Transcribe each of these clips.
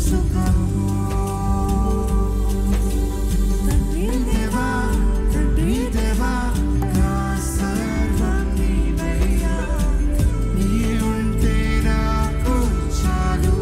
సుఖము తండ్రి దేవా తండ్రి దేవా నా సర్వం నీవయ్యా నీ ఉంటే నాకు చాలు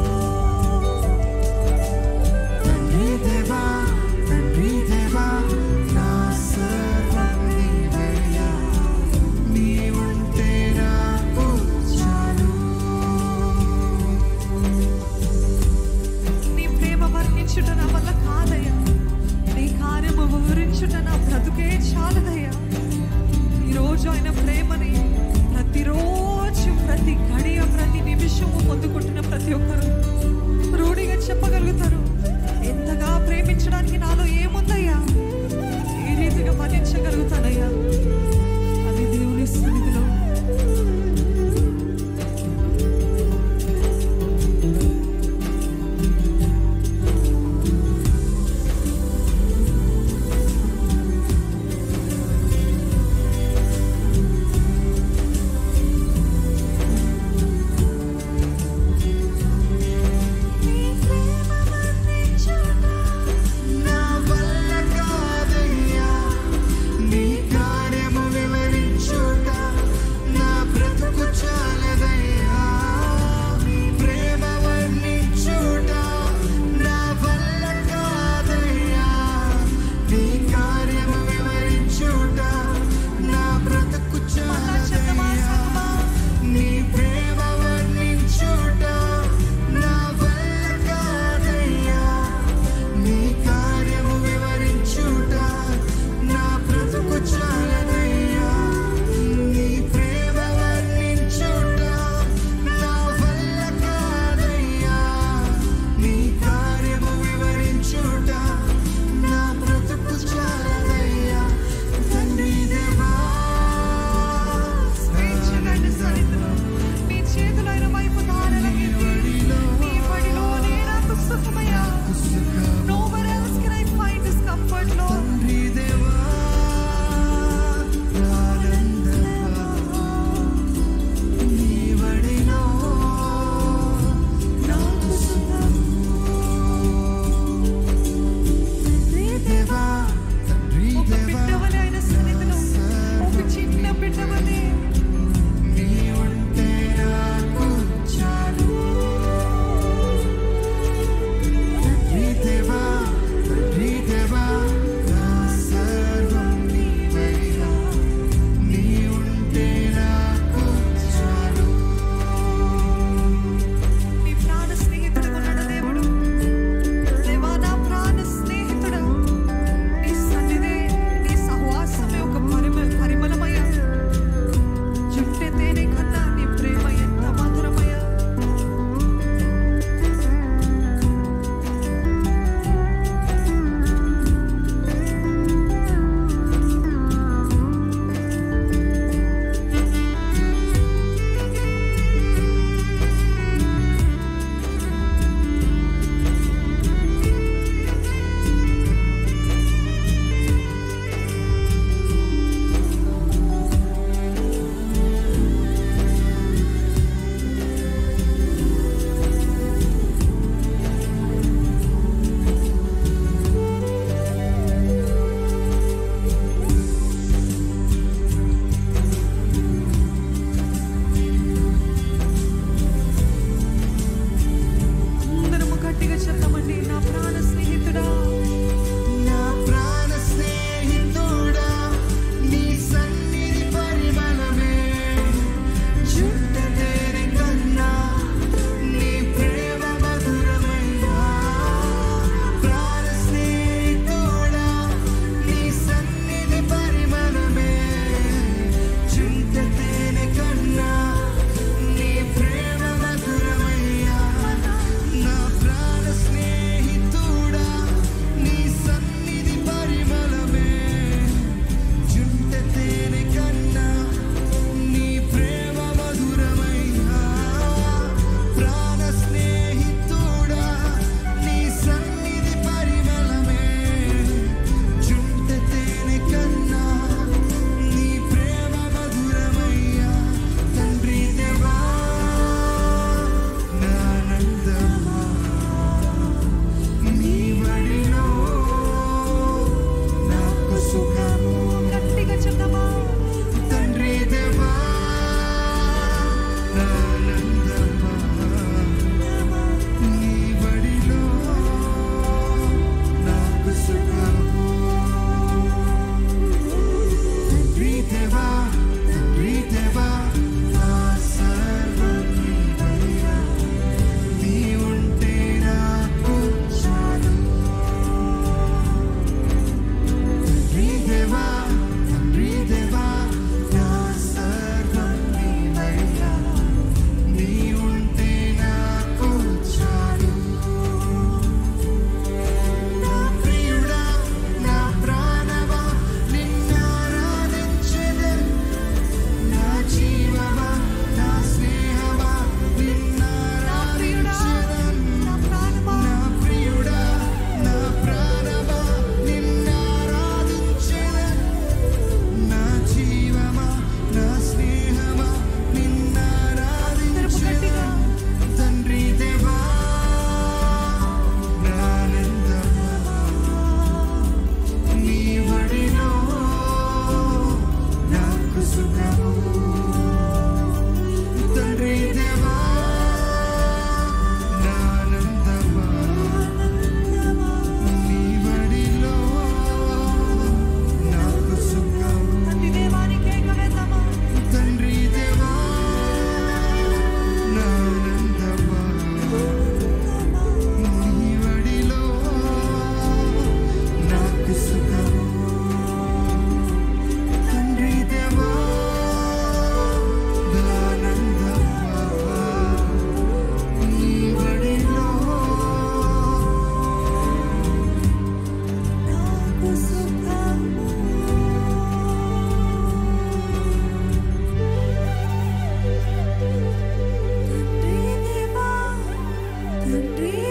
తండ్రి దేవా తండ్రి దేవా నా సర్వం నీవయ్యా నీ ఉంటే నాకు చాలు నీ ప్రేమ వర్ణించుట నా వల్ల కాదయ్యా నీ కార్యము వివరించుట నా బ్రతుకే చాలదయ్యా ఈరోజు ఆయన ప్రేమని ప్రతిరోజు ప్రతి గడియ ప్రతి నిమిషము పొందుకుంటున్న ప్రతి ఒక్కరు రూఢిగా చెప్పగలుగుతారు ఎంతగా ప్రేమించడానికి నాలో ఏముందయ్యా ఏ రీతిగా వర్ణించగలుగుతానయ్యా అది దేవుని సన్నిధిలో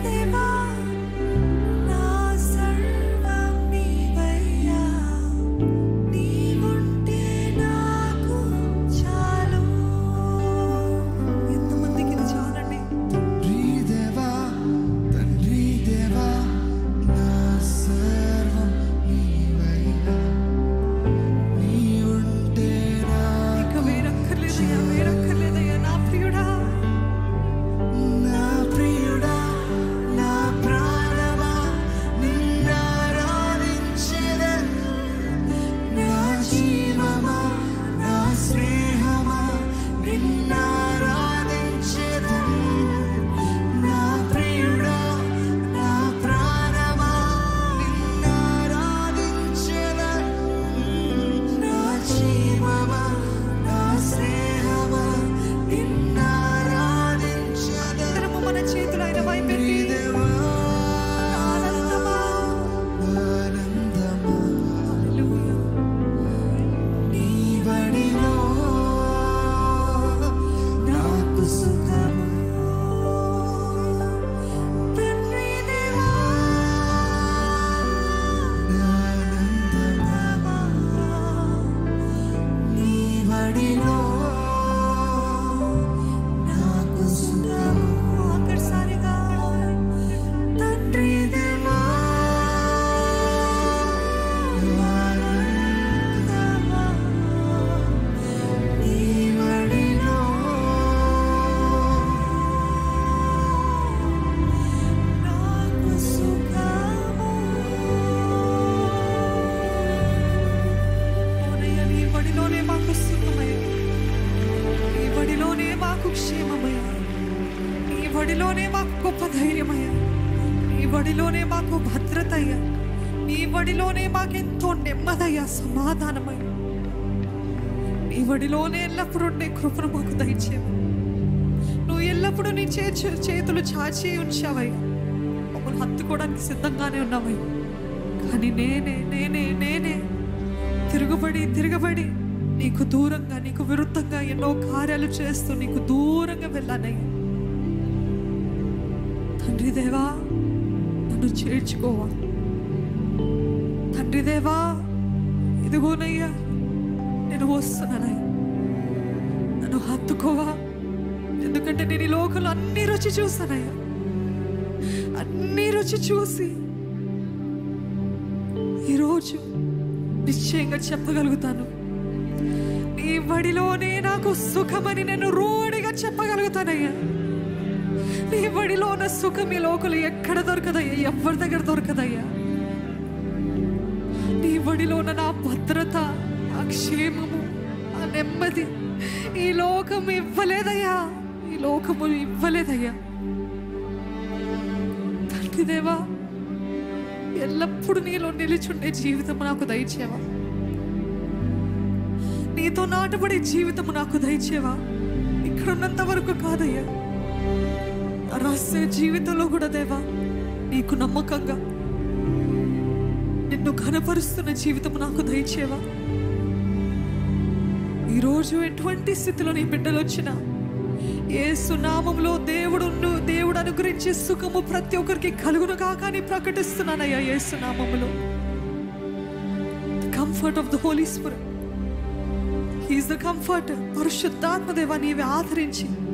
దేవా నా సర్వం నీవయ్యా నీవుంటే నాకు చాలు ఎంతమందికి ఇది చాలండి తండ్రి దేవా తండ్రి దేవా నా సర్వం నీవయ్యా నీ ఉంటే నాకు ఇక వేరక్కర్లేదయ్యా వేరక్కర్లేదయ్యా నా ప్రియుడా నా ప్రియుడా నా ప్రాణమా నిన్నారాధించెదను నా జీవమా నా స్నేహమా నిన్నారాధించెదను నా ప్రియుడా నా ప్రాణమా నిన్నారాధించెదను నా జీవమా నా స్నేహమా నిన్నారాధించెదను అందరము మన చేతులు ఆయన వైపెట్టి ఆనందమా హల్లెలూయా. నాకు సుఖము తండ్రి దేవా నాకు సుఖము ఆఖరిసారిగా తండ్రి దేవా నాకు సుఖము ఓనయ్య, నీ బడిలోనే మాకు సుఖమయ్య నీ బడిలోనే మాకు క్షేమమయ్య నీ బడిలోనే మాకు గొప్ప ధైర్యమయ్య నీ బడిలోనే మాకు భద్రతయ్య నీ బడిలోనే మాకెంతో నెమ్మదయ్య సమాధానమయ్య నీ బడిలోనే ఎల్లప్పుడూ నీ కృపను మాకు దయచేవు నువ్వు ఎల్లప్పుడూ నీ చే చేతులు చాచి ఉంచావయ్యా మమ్మల్ని హత్తుకోవడానికి సిద్ధంగానే ఉన్నావయ్యా కానీ నేనే నేనే నేనే తిరుగుబడి తిరగబడి నీకు దూరంగా నీకు విరుద్ధంగా ఎన్నో కార్యాలు చేస్తూ నీకు దూరంగా వెళ్ళానయ్యా తండ్రి దేవా నన్ను చేర్చుకోవా తండ్రి దేవా ఇదిగోనయ్యా నేను వస్తున్నానయ్యా నన్ను హత్తుకోవా ఎందుకంటే నేను ఈ లోకంలో అన్ని రుచి చూసానయ్యా అన్ని రుచి చూసి ఈరోజు నిశ్చయంగా చెప్పగలుగుతాను నీ బడిలోనే నాకు సుఖమని నేను రూఢిగా చెప్పగలుగుతానయ్యా నీ బడిలో ఉన్న సుఖం ఈ లోకలు ఎక్కడ దొరకదయ్యా ఎవరి దగ్గర దొరకదయ్యా నీ బడిలో ఉన్న నా భద్రత ఆ క్షేమము ఆ నెమ్మది ఈ లోకం ఇవ్వలేదయ్యా ఈ లోకము ఇవ్వలేదయ్యా తండ్రి దేవా ఎల్లప్పుడూ నీలో నిలిచుండే జీవితం నాకు దయచేవా నీతో నాటబడే జీవితం నాకు దయచేవా ఇక్కడ ఉన్నంత వరకు కాదయ్యా ఆ రహస్య జీవితంలో కూడా దేవా నీకు నమ్మకంగా నిన్ను ఘనపరుస్తున్న జీవితం నాకు దయచేవా ఈరోజు ఎటువంటి స్థితిలో నీ బిడ్డలు వచ్చినా ఏ సునామంలో దేవుడు దేవుడు అనుగ్రహించే సుఖము ప్రతి ఒక్కరికి కలుగును కాక అని ప్రకటిస్తున్నానయ్యా ఏ సునామములో comfort of the holy spirit he's the comfort పరిశుద్ధాత్మ దేవా నీవే ఆదరించి